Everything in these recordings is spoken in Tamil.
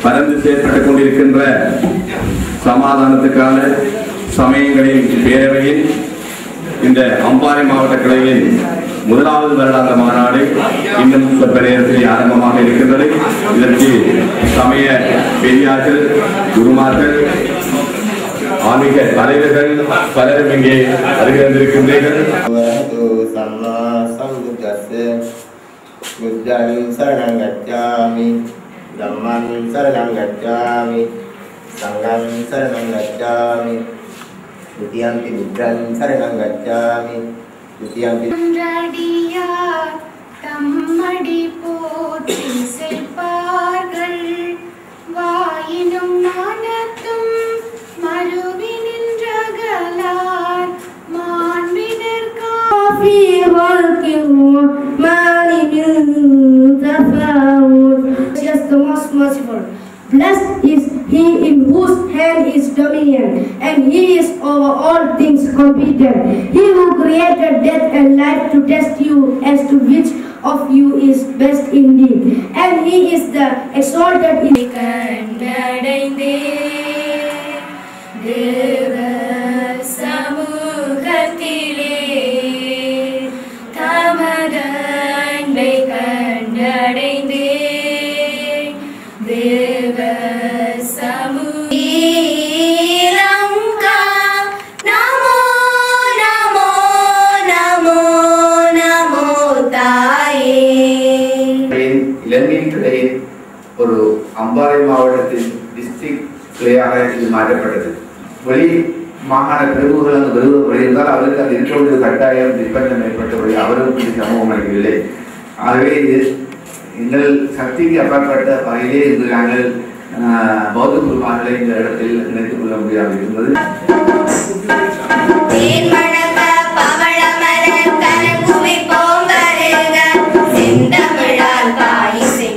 பறந்து செயற்பட்டுக் கொண்டிருக்கின்ற சமாதானத்துக்கான சமயங்களின் பேரவையில் இந்த அம்பாறை மாவட்ட கிளையின் முதலாவது வருடாந்த மாநாடு இன்னும் சொற்ப நேரத்தில் ஆரம்பமாக இருக்கின்றது இதற்கு சமய பெரியார்கள் குருமார்கள் ஆன்மீக தலைவர்கள் பலரும் இங்கே வருகை வந்திருக்கின்றீர்கள் भगवतो सम्मा सम्बुद्धस्य बुद्धं शरणं गच्छामि धम्मं शरणं गच्छामि सङ्घं शरणं गच्छामि द्वितीयम्पि बुद्धं शरणं गच्छामि द्वितीयम्पि ஒன்றடியார் தம்மடி போற்றி செல்பார்கள் வாயினும் மனத்தும் மறுவி நின்றகலார் மாண்பினர் في خلق الرحمن من تفاوت Just the most merciful. Blessed is he in whose hand is dominion, and he is over all things competent. He who created death and life to test you as to which of you is best indeed. And he is the exalted in கண்டடைந்தே தேவ சமூகத்திலே தமது அன்பை கண்டடைந்தே தேவ சமூகா நமோ நமோ நமோ நமோ தாயே இலங்கை கிளையின் ஒரு அம்பாறை மாவட்டத்தின் டிஸ்ட்ரிக்ட் கிளையாக இது மாற்றப்பட்டது வெளி மாகாண பிரபுகள் அங்கு வருவது இருந்தால் அவருக்கு அது இருக்க கட்டாயம் நிர்பந்தம் ஏற்பட்டபடி அவரும் இது சமூகம் அளிக்கவில்லை ஆகவே இது எங்கள் சக்திக்கு அப்பாற்பட்ட வகையிலே இன்று நாங்கள் ஆஹ், பௌத்த குருமார்களை இந்த இடத்தில் நினைத்துக் கொள்ள முடியாது இருந்தது தேன்மணக்க பவளமலர் கரங்குவி போங்கருக செந்தமிழால் காயிசை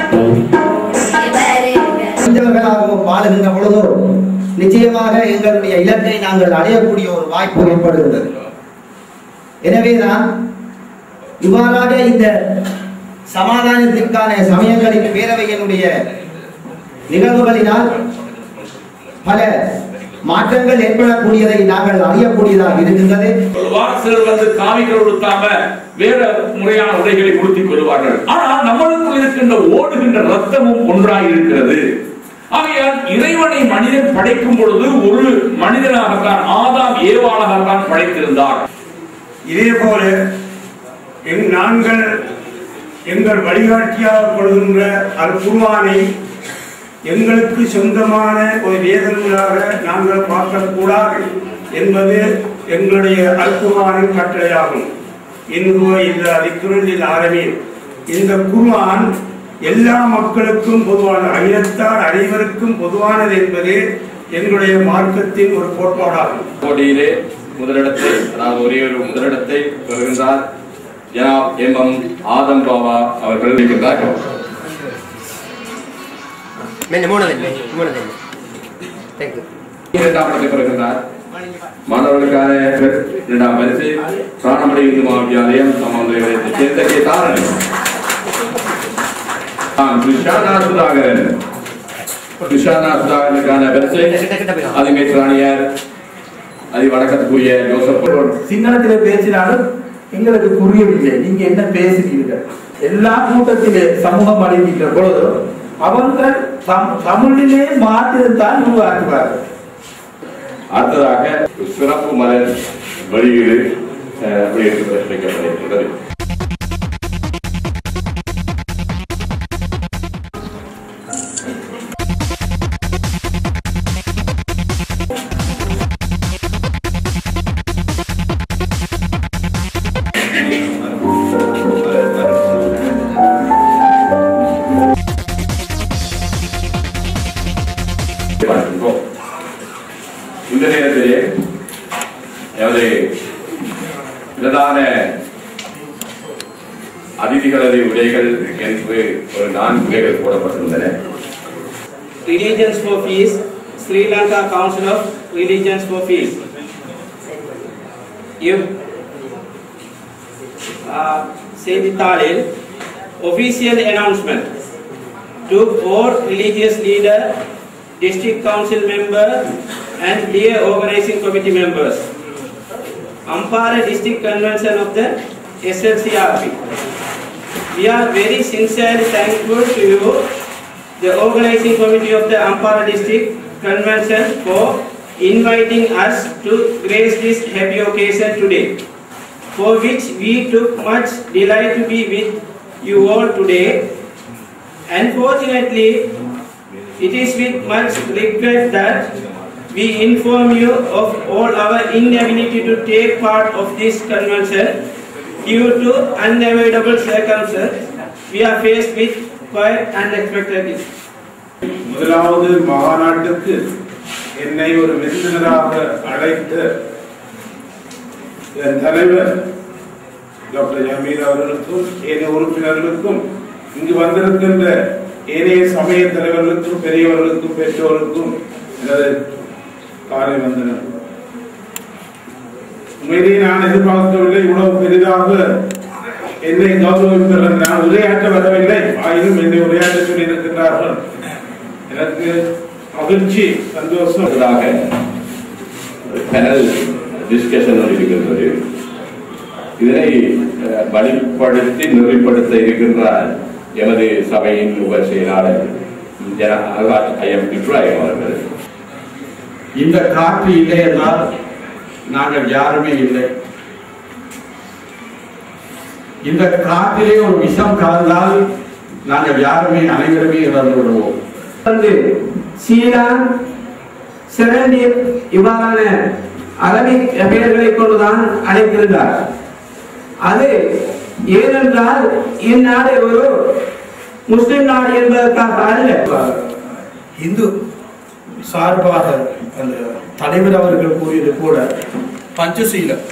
வருக மனிதர்களாகவும் வாழுகின்ற பொழுதோ நிச்சயமாக எங்களுடைய இலக்கை நாங்கள் அடையக்கூடிய ஒரு வாய்ப்பு ஏற்படுகின்றது எனவேதான் இவ்வாறாக இந்த சமாதானத்திற்கான சமயங்களின் பேரவையினுடைய நிகழ்வுகளினால் பல மாற்றங்கள் ஏற்படக்கூடியதை நாங்கள் அறியக்கூடியதாக இருக்கின்றது கொள்வார் சிலர் வந்து காவிகள் உடுத்தாம வேற முறையான உடைகளை உடுத்திக் கொள்வார்கள் ஆனால் நம்மளுக்குள் இருக்கின்ற ஓடுகின்ற ரத்தமும் ஒன்றாய் இருக்கிறது ஆகையால் இறைவனை மனிதன் படைக்கும் பொழுது ஒரு மனிதனாகத்தான் ஆதாம் ஏவாளாகத்தான் படைத்திருந்தார் இதே போல எங் நாங்கள் எங்கள் வழிகாட்டியாக கொள்கின்ற அல் குர்ஆனை எங்களுக்கு சொந்தமான ஒரு வேதங்களாக நாங்கள் பார்க்கக்கூடாது என்பது எங்களுடைய அல் குர்ஆனின் கட்டளையாகும் இன்று இந்த அதிக்குறளில் ஆரம்பின் இந்த குர்ஆன் எல்லா மக்களுக்கும் பொதுவான அகிலத்தார் அனைவருக்கும் பொதுவானது என்பது எங்களுடைய மார்க்கத்தின் ஒரு கோட்பாடாகும் போட்டியிலே முதலிடத்தை அதாவது ஒரே ஒரு முதலிடத்தை பெறுகின்றார் ஜனாப் எம் எம் ஆதம் பாபா அவர்கள் இருக்கின்றார் මෙන්න මොන දෙන්නේ මොන දෙන්නේ thank you இரண்டாம் இடத்தை பெறுகின்றார் மாணவர்களுக்கான இரண்டாம் பரிசு பிராணமணி இந்து மகாவித்யாலயம் சமநிலை நிலையத்தைச் சேர்ந்த கே தாரணி ஆம், கிருஷானா சுதாகரன் கிருஷானா சுதாகரனுக்கான பரிசு அதுமே ராணியார் அது வணக்கத்துக்குரிய ஜோசப் சிங்களத்திலே பேசினாலும் எங்களுக்கு புரியவில்லை நீங்க என்ன பேசுகிறீர்கள் எல்லா கூட்டத்திலே சமூகம் அடைகின்ற பொழுது அவர்கள் தம்- தமிழிலே மாத்திரத்தான் உருவாக்குவார்கள் அடுத்ததாக சிறப்பு மலர் வெளியீடு அஹ், வெளியிட்டு வைக்கப்பட்டிருக்கிறது பார்க்கின்றோம். இந்த நேரத்திலே எமது பிரதான அதிதிகளது உடைகள் என்று ஒரு நான்கு உடைகள் போடப்பட்டிருந்தன Religions for Peace, Sri Lanka Council of Religions for Peace. இவ் செய்தித்தாளில் official announcement to all religious leader, district council member and dear organizing committee members. Ampara District Convention of the SLCRP. We are very sincerely thankful to you, the organizing committee of the Ampara District Convention for inviting us to grace this happy occasion today, for which we took much delight to be with you all today. Unfortunately, it is with much regret that we inform you of all our inability to take part of this convention due to unavoidable circumstances we are faced with quite unexpectedly. முதலாவது மாநாட்டுக்கு என்னை ஒரு விருந்தினராக அழைத்த என் தலைவர் டாக்டர் ஜமீர் அவர்களுக்கும் ஏனைய உறுப்பினர்களுக்கும் இங்கு வந்திருக்கின்ற ஏனைய சமய தலைவர்களுக்கும் பெரியவர்களுக்கும் பெற்றோருக்கும் எனது காலை வந்தனர் உண்மையிலேயே நான் எதிர்பார்க்கவில்லை இவ்வளவு பெரிதாக என்னை கௌரவிப்பவர் நான் உரையாற்ற வரவில்லை ஆயினும் என்னை உரையாற்ற சொல்லி இருக்கின்றார்கள் எனக்கு மகிழ்ச்சி சந்தோஷம் பேனல் டிஸ்கஷன் இருக்கின்றது இதனை அஹ், வழிப்படுத்தி நெறிப்படுத்த இருக்கின்றார் எமது சபையின் உப செயலாளர் ஜன ஐஎம் இப்ராஹிம் அவர்கள் இந்த காற்று இல்லை என்றால் நாங்கள் யாருமே இல்லை இந்த காற்றிலே ஒரு விஷம் கலந்தால் நாங்கள் யாருமே அனைவருமே இறந்து விடுவோம் வந்து சீலான் சிறந்தீர் இவ்வாறான அரபிக் பெயர்களை கொண்டுதான் அழைத்திருந்தார் அது ஏனென்றால் இந்நாடு ஒரு முஸ்லிம் நாடு என்பதற்காக அல்ல இந்து சார்பாக அந்த தலைவர் அவர்கள் கூறியது கூட பஞ்சசீலம்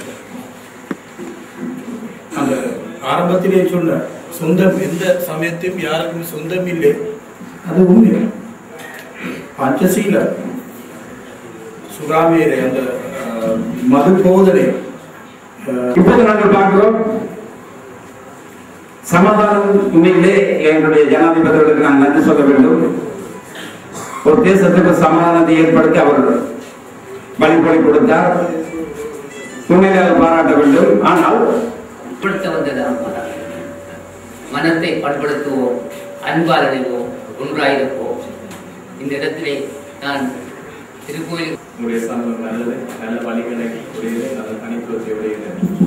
அந்த ஆரம்பத்திலே சொன்ன சொந்தம் எந்த சமயத்தையும் யாருக்கும் சொந்தம் இல்லை அது உண்மை பஞ்சசீலம் சுறாமேரை அந்த அஹ், மது போதனை அஹ், இப்போது நாங்கள் பார்க்கிறோம் சமாதானம் உண்மையிலே எங்களுடைய ஜனாதிபதிகளுக்கு நான் நன்றி சொல்ல வேண்டும் ஒரு தேசத்துக்கு சமாதானத்தை ஏற்படுத்தி அவர் வழிபடி கொடுத்தார் உண்மையிலே அதை பாராட்ட வேண்டும் ஆனால் படுத்த வந்தது அம்மாதான் மனத்தை பண்படுத்துவோம் அன்பால் அடைவோம் ஒன்றாயிருப்போம் இந்த இடத்திலே நான் திருக்கோயில் உங்களுடைய சமூகம் நல்லது நல்ல வழிகளை உடையது நல்ல தனித்துவத்தை உடையது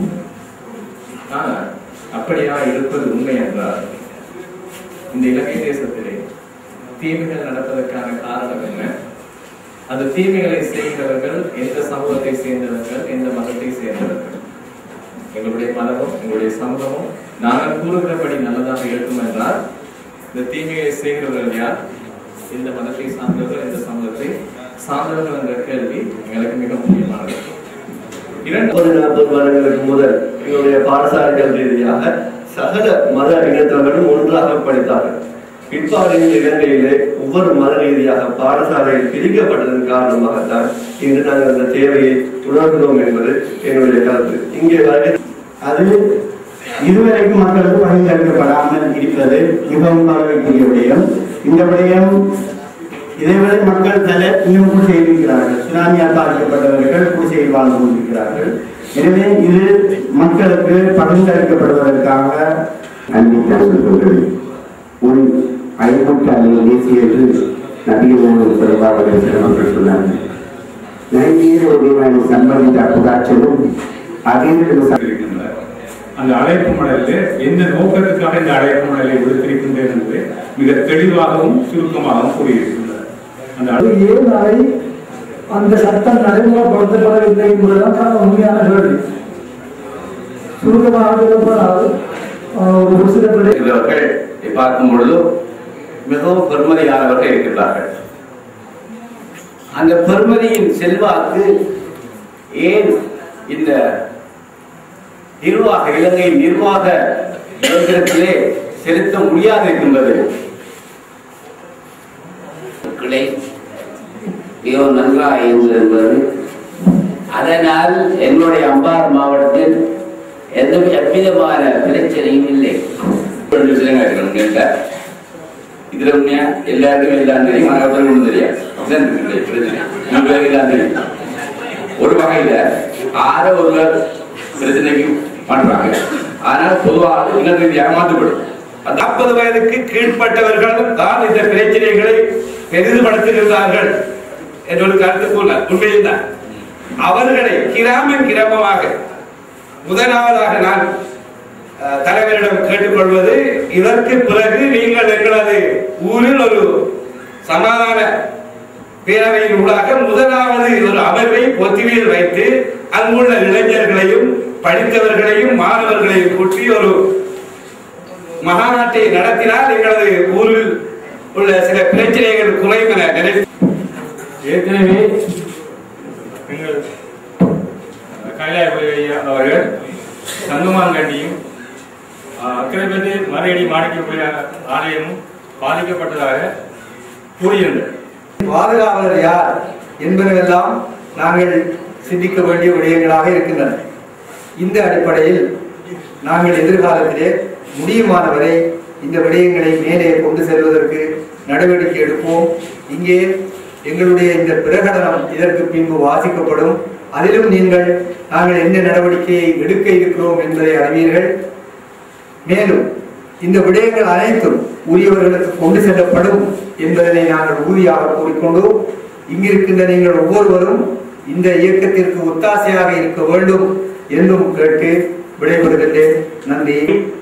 ஆனால் அப்படியா இருப்பது உண்மை என்றால் இந்த இலங்கை தேசத்திலே தீமைகள் நடப்பதற்கான காரணம் என்ன அந்த தீமைகளை செய்கிறவர்கள் எந்த சமூகத்தை சேர்ந்தவர்கள் எந்த மதத்தை சேர்ந்தவர்கள் எங்களுடைய மதமும் எங்களுடைய சமூகமும் நாங்கள் கூறுகிறபடி நல்லதாக இருக்கும் என்றால் இந்த தீமையை செய்கிறவர்கள் யார் எந்த மதத்தை சார்ந்தவர்கள் எந்த சமூகத்தை சார்ந்தவர்கள் என்ற கேள்வி எங்களுக்கு மிக முக்கியமானது முப்பது நாற்பது வருடங்களுக்கு முதல் எங்களுடைய பாடசாலைகள் ரீதியாக சகல மத இனத்தவர்களும் ஒன்றாக படித்தார்கள் பிற்பாடு இந்த இலங்கையிலே ஒவ்வொரு மத ரீதியாக பாடசாலையில் பிரிக்கப்பட்டதன் காரணமாகத்தான் இன்று நாங்கள் அந்த தேவையை உணர்கிறோம் என்பது என்னுடைய கருத்து இங்கே வரை அது இதுவரைக்கும் மக்களுக்கு வழிநடத்தப்படாமல் இருப்பது மிகவும் வரவேற்கிற விடயம் இந்த விடயம் இதைவிட மக்கள் பல இன்னும் குடிசையில் இருக்கிறார்கள் சுனாமியால் பாதிக்கப்பட்டவர்கள் குடிசையில் வாழ்ந்து கொண்டிருக்கிறார்கள் எனவே இது மக்களுக்கு பகிர்ந்தளிக்கப்படுவதற்காக அன்பின் உன் ஐநூற்றாண்டில் தேசிய என்று நபிகள் தொடர்பாக சிரமங்கள் சொன்னார்கள் நைநீர் உடையவன் சம்பந்தித்த புதாச்சலும் இருக்கின்றன. அந்த அழைப்பு மடலில் எந்த நோக்கத்துக்காக இந்த அழைப்பு மடலை விடுத்திருக்கின்றேன் என்று மிக தெளிவாகவும் சுருக்கமாகவும் கூறியிருக்கின்றனர் அந்த அழைப்பு ஏன் அதை அந்த சட்டம் நடைமுறைப்படுத்தப்படவில்லை என்பதுதான் உண்மையான கேள்வி சுருக்கமாக சொல்லப்போனால் ஆஹ், ஒரு சில பிள்ளை இருக்கிறவர்கள் பார்க்கும் பொழுது மிகவும் பெருமதியானவர்கள் இருக்கின்றார்கள் அந்த பெருமதியின் செல்வாக்கு ஏன் இந்த நிர்வாக இலங்கை நிர்வாக இயந்திரத்திலே செலுத்த முடியாது இருக்கின்றது கிளை மிகவும் நன்றாக இருந்தது என்பது அதனால் என்னுடைய அம்பார் மாவட்டத்தில் எந்த எவ்விதமான பிரச்சனையும் இல்லை ரெண்டு விஷயங்கள் இருக்கணும் கேட்ட இதுல உண்மையா எல்லாருக்கும் எல்லாம் தெரியும் ஆனா ஒருத்தருக்கு ஒண்ணும் தெரியாது இதுதான் இந்த பிரச்சனை நம்ம பேருக்கு எல்லாம் தெரியும் ஒரு வகையில ஆற ஒருவர் பிரச்சனைக்கு பண்றாங்க ஆனால் பொதுவாக இன ரீதியாக மாற்றப்படும் நாற்பது வயதுக்கு கீழ்ப்பட்டவர்கள் தான் இந்த பிரச்சனைகளை பெரிதுபடுத்துகிறார்கள் என்ற ஒரு கருத்துக்குள்ள உண்மையில்தான் அவர்களை கிராம கிராமமாக முதலாவதாக நான் அஹ், தலைவரிடம் கேட்டுக்கொள்வது இதற்கு பிறகு நீங்கள் எங்களது ஊரில் ஒரு சமாதான பேரவையின் ஊடாக முதலாவது ஒரு அமர்வை ஒத்திவையில் வைத்து அங்குள்ள இளைஞர்களையும் படித்தவர்களையும் மாணவர்களையும் கூட்டி ஒரு மகாநாட்டை நடத்தினால் எங்களது ஊரில் உள்ள சில பிரச்சனைகள் குறையும் என நினைத்து ஏற்கனவே எங்கள் கைலாயபுரி ஐயா அவர்கள் சங்குமாங்கண்டியும் அக்கரைப்பட்டு மறையடி மாணிக்கக்கூடிய ஆலயமும் பாதிக்கப்பட்டதாக கூறியிருந்தார் பாதுகாவலர் யார் என்பனவெல்லாம் நாங்கள் சிந்திக்க வேண்டிய விடயங்களாக இருக்கின்றன இந்த அடிப்படையில் நாங்கள் எதிர்காலத்திலே முடியுமானவரை இந்த விடயங்களை மேலே கொண்டு செல்வதற்கு நடவடிக்கை எடுப்போம் இங்கே எங்களுடைய இந்த பிரகடனம் இதற்கு பின்பு வாசிக்கப்படும் அதிலும் நீங்கள் நாங்கள் என்ன நடவடிக்கையை எடுக்க இருக்கிறோம் என்பதை அறிவீர்கள் மேலும் இந்த விடயங்கள் அனைத்தும் உரியவர்களுக்கு கொண்டு செல்லப்படும் என்பதனை நாங்கள் உறுதியாக கூறிக்கொண்டு இங்கிருக்கின்ற நீங்கள் ஒவ்வொருவரும் இந்த இயக்கத்திற்கு ஒத்தாசையாக இருக்க வேண்டும் என்றும் கேட்டு விடைபெறுகின்றேன் நன்றி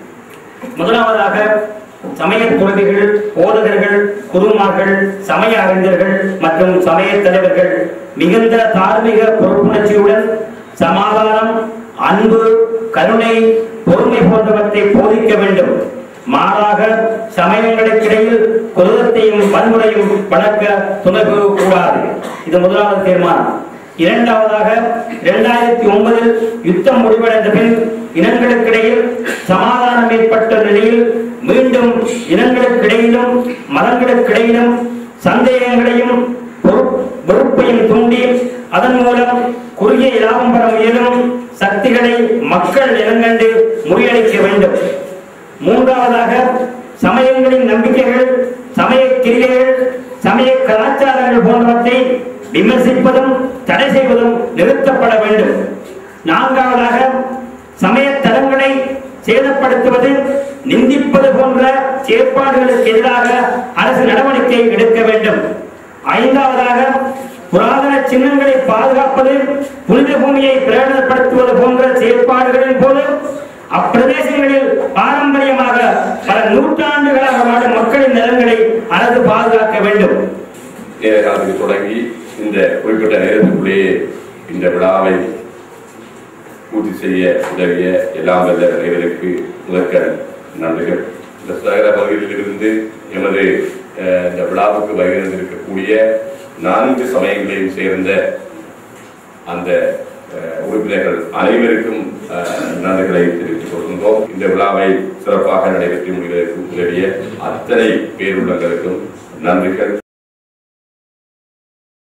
முதலாவதாக சமய துறவிகள் போதகர்கள் குருமார்கள் சமய அறிஞர்கள் மற்றும் சமய தலைவர்கள் மிகுந்த தார்மீக பொறுப்புணர்ச்சியுடன் சமாதானம் அன்பு கருணை பொறுமை போன்றவற்றை போதிக்க வேண்டும் மாறாக சமயங்களுக்கிடையில் குரோதத்தையும் வன்முறையும் வளர்க்க துணை கூடாது இது முதலாவது தீர்மானம் இரண்டாவதாக இரண்டாயிரத்தி ஒன்பதில் யுத்தம் முடிவடைந்த பின் இனங்களுக்கிடையில் சமாதானம் ஏற்பட்ட நிலையில் மீண்டும் இனங்களுக்கிடையிலும் மதங்களுக்கிடையிலும் சந்தேகங்களையும் பொறுப்- வெறுப்பையும் தூண்டி அதன் மூலம் குறுகிய லாபம் பெற முயலும் சக்திகளை மக்கள் இனங்கண்டு முறியடிக்க வேண்டும் மூன்றாவதாக சமயங்களின் நம்பிக்கைகள் சமய கிரியைகள் சமய கலாச்சாரங்கள் போன்றவற்றை விமர்சிப்பதும் தடை செய்வதும் நிறுத்தப்பட வேண்டும் நான்காவதாக சமய தலங்களை சேதப்படுத்துவது நிந்திப்பது போன்ற செயற்பாடுகளுக்கு எதிராக அரசு நடவடிக்கை எடுக்க வேண்டும் ஐந்தாவதாக புராதன சின்னங்களை பாதுகாப்பது புனித பூமியை பிரகடனப்படுத்துவது போன்ற செயற்பாடுகளின் போது அப்பிரதேசங்களில் பாரம்பரியமாக பல நூற்றாண்டுகளாக வாழும் மக்களின் நலன்களை அரசு பாதுகாக்க வேண்டும் நேர காலத்துக்கு தொடங்கி இந்த குறிப்பிட்ட நேரத்துக்குள்ளேயே இந்த விழாவை பூர்த்தி செய்ய உதவிய எல்லாம் வல்ல இறைவனுக்கு முதற்க நன்றிகள் இந்த சகல பகுதியில் இருந்து எமது அஹ், இந்த விழாவுக்கு வருகிறந்திருக்கக்கூடிய நான்கு சமயங்களையும் சேர்ந்த அந்த அஹ், உறுப்பினர்கள் அனைவருக்கும் அஹ், நன்றிகளை தெரிவித்துக் கொள்கின்றோம் இந்த விழாவை சிறப்பாக நடைபெற்று முடிவதற்கு உதவிய அத்தனை பேருள்ளங்களுக்கும் நன்றிகள்